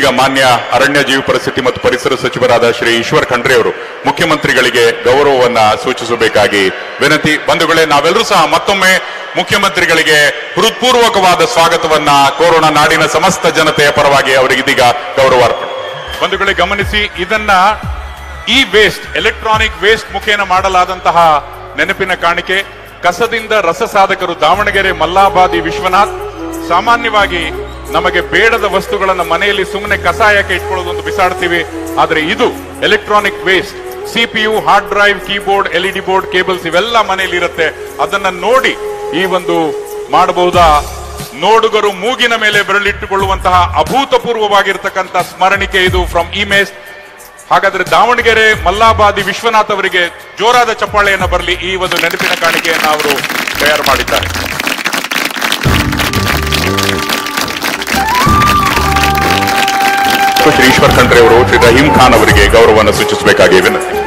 ಇದೀಗ ಮಾನ್ಯ ಅರಣ್ಯ ಜೀವ ಪರಿಸ್ಥಿತಿ ಮತ್ತು ಪರಿಸರ ಸಚಿವರಾದ ಶ್ರೀ ಈಶ್ವರ್ ಖಂಡ್ರೆ ಅವರು ಮುಖ್ಯಮಂತ್ರಿಗಳಿಗೆ ಗೌರವವನ್ನ ಸೂಚಿಸಬೇಕಾಗಿ ವಿನಂತಿ ಬಂಧುಗಳೇ ನಾವೆಲ್ಲರೂ ಸಹ ಮತ್ತೊಮ್ಮೆ ಮುಖ್ಯಮಂತ್ರಿಗಳಿಗೆ ಹೃತ್ಪೂರ್ವಕವಾದ ಸ್ವಾಗತವನ್ನ ಕೋರೋನಾ ನಾಡಿನ ಸಮಸ್ತ ಜನತೆಯ ಪರವಾಗಿ ಅವರಿಗೆ ಇದೀಗ ಗೌರವಾರ್ಪಣೆ ಬಂಧುಗಳೇ ಗಮನಿಸಿ ಇದನ್ನ ಈ ವೇಸ್ಟ್ ಎಲೆಕ್ಟ್ರಾನಿಕ್ ವೇಸ್ಟ್ ಮುಖೇನ ಮಾಡಲಾದಂತಹ ನೆನಪಿನ ಕಾಣಿಕೆ ಕಸದಿಂದ ರಸ ಸಾಧಕರು ದಾವಣಗೆರೆ ಮಲ್ಲಾಬಾದಿ ವಿಶ್ವನಾಥ್ ಸಾಮಾನ್ಯವಾಗಿ ನಮಗೆ ಬೇಡದ ವಸ್ತುಗಳನ್ನ ಮನೆಯಲ್ಲಿ ಸುಮ್ಮನೆ ಕಸಾಯಕ್ಕೆ ಇಟ್ಕೊಳ್ಳೋದೊಂದು ಬಿಸಾಡ್ತೀವಿ ಆದ್ರೆ ಇದು electronic waste CPU hard drive keyboard LED board cables ಇವೆಲ್ಲ ಮನೆಯಲ್ಲಿ ಇರುತ್ತೆ ಅದನ್ನ ನೋಡಿ ಈ ಒಂದು ಮಾಡಬಹುದಾ ನೋಡುಗರು ಮೂಗಿನ ಮೇಲೆ ಬೆರಳಿಟ್ಟುಕೊಳ್ಳುವಂತಹ ಅಭೂತಪೂರ್ವವಾಗಿರ್ತಕ್ಕಂಥ ಸ್ಮರಣಿಕೆ ಇದು ಫ್ರಮ್ ಇಮೇಸ್ ಹಾಗಾದ್ರೆ ದಾವಣಗೆರೆ ಮಲ್ಲಾಬಾದಿ ವಿಶ್ವನಾಥ್ ಅವರಿಗೆ ಜೋರಾದ ಚಪ್ಪಾಳೆಯನ್ನ ಬರಲಿ ಈ ಒಂದು ನೆನಪಿನ ಕಾಣಿಕೆಯನ್ನು ಅವರು ತಯಾರು ಮಾಡಿದ್ದಾರೆ ಶ್ರೀ ಈಶ್ವರ್ ಖಂಡ್ರೆ ಅವರು ಶ್ರೀ ರಹೀಂ ಖಾನ್ ಅವರಿಗೆ ಗೌರವವನ್ನು ಸೂಚಿಸಬೇಕಾಗಿ ವಿನಂತಿ